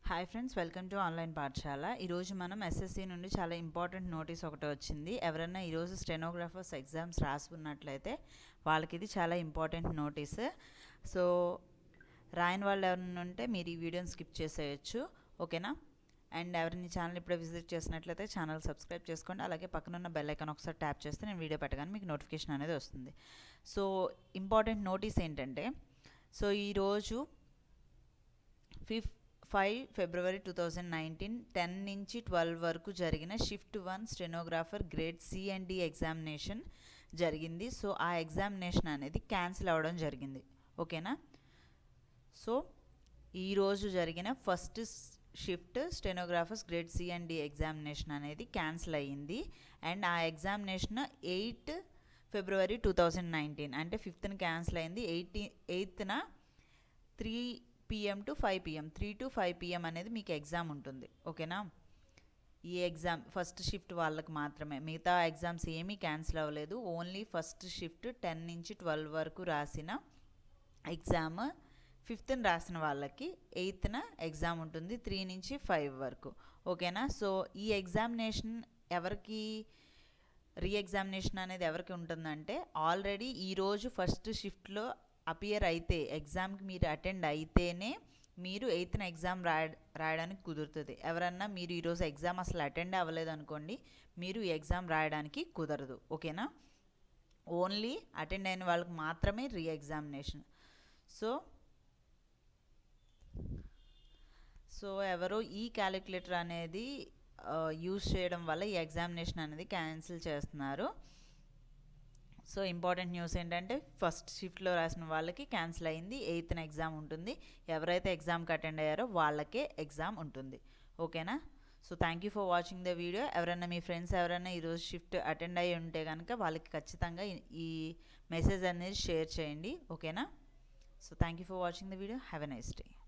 hi friends welcome to online పాఠశాల ఈరోజు మనం ఎస్ఎస్సి నుండి చాలా ఇంపార్టెంట్ నోటీస్ ఒకటి వచ్చింది ఎవరైనా ఈరోజు స్టెనోగ్రాఫర్స్ ఎగ్జామ్స్ రాసుకున్నట్లయితే వాళ్ళకి ఇది చాలా ఇంపార్టెంట్ నోటీస్ సో రాయని వాళ్ళు ఎవరైనా ఉంటే మీరు ఈ వీడియోని స్కిప్ చేసేయచ్చు ఓకేనా అండ్ ఎవరిని ఛానల్ ఇప్పుడే విజిట్ చేసినట్లయితే ఛానల్ సబ్స్క్రైబ్ చేసుకోండి అలాగే పక్కన ఉన్న బెల్ ఐకాన్ ఒకసారి ట్యాప్ చేస్తే నేను వీడియో పెట్టగానే మీకు నోటిఫికేషన్ అనేది వస్తుంది సో ఇంపార్టెంట్ నోటీస్ ఏంటంటే సో ఈరోజు ఫిఫ్ five February two thousand nineteen ten నుంచి ట్వెల్వ్ వరకు జరిగిన shift one stenographer grade C and D examination జరిగింది సో ఆ ఎగ్జామినేషన్ అనేది క్యాన్సిల్ అవ్వడం జరిగింది ఓకేనా సో ఈరోజు జరిగిన first shift stenographers grade C and D examination అనేది క్యాన్సిల్ అయ్యింది అండ్ ఆ examination eight February two thousand nineteen అంటే ఫిఫ్త్న క్యాన్సిల్ అయింది ఎయిటీ ఎయిత్న three PM to five PM three to five PM అనేది మీకు ఎగ్జామ్ ఉంటుంది ఓకేనా ఈ ఎగ్జామ్ ఫస్ట్ షిఫ్ట్ వాళ్ళకి మాత్రమే మిగతా ఎగ్జామ్స్ ఏమీ క్యాన్సిల్ అవ్వలేదు ఓన్లీ ఫస్ట్ షిఫ్ట్ టెన్ నుంచి ట్వెల్వ్ వరకు రాసిన ఎగ్జామ్ ఫిఫ్త్న రాసిన వాళ్ళకి ఎయిత్న ఎగ్జామ్ ఉంటుంది త్రీ నుంచి ఫైవ్ వరకు ఓకేనా సో ఈ ఎగ్జామినేషన్ ఎవరికి రీ ఎగ్జామినేషన్ అనేది ఎవరికి ఉంటుందంటే ఆల్రెడీ ఈరోజు ఫస్ట్ షిఫ్ట్లో అపియర్ అయితే ఎగ్జామ్కి మీరు అటెండ్ అయితేనే మీరు ఎయిత్న ఎగ్జామ్ రాయ రాయడానికి కుదురుతుంది ఎవరన్నా మీరు ఈరోజు ఎగ్జామ్ అసలు అటెండ్ అవ్వలేదు అనుకోండి మీరు ఈ ఎగ్జామ్ రాయడానికి కుదరదు ఓకేనా ఓన్లీ అటెండ్ అయిన వాళ్ళకి మాత్రమే రీ ఎగ్జామినేషన్ సో సో ఎవరో ఈ క్యాలిక్యులేటర్ అనేది యూజ్ చేయడం వల్ల ఈ ఎగ్జామినేషన్ అనేది క్యాన్సిల్ చేస్తున్నారు సో ఇంపార్టెంట్ న్యూస్ ఏంటంటే ఫస్ట్ షిఫ్ట్లో రాసిన వాళ్ళకి క్యాన్సిల్ అయింది ఎయిత్న ఎగ్జామ్ ఉంటుంది ఎవరైతే ఎగ్జామ్కి అటెండ్ అయ్యారో వాళ్ళకే ఎగ్జామ్ ఉంటుంది ఓకేనా so thank you for watching the video ఎవరైనా మీ ఫ్రెండ్స్ ఎవరైనా ఈరోజు షిఫ్ట్ అటెండ్ అయ్యి ఉంటే కనుక వాళ్ళకి ఖచ్చితంగా ఈ మెసేజ్ అనేది షేర్ చేయండి ఓకేనా so thank you for watching the video have a nice day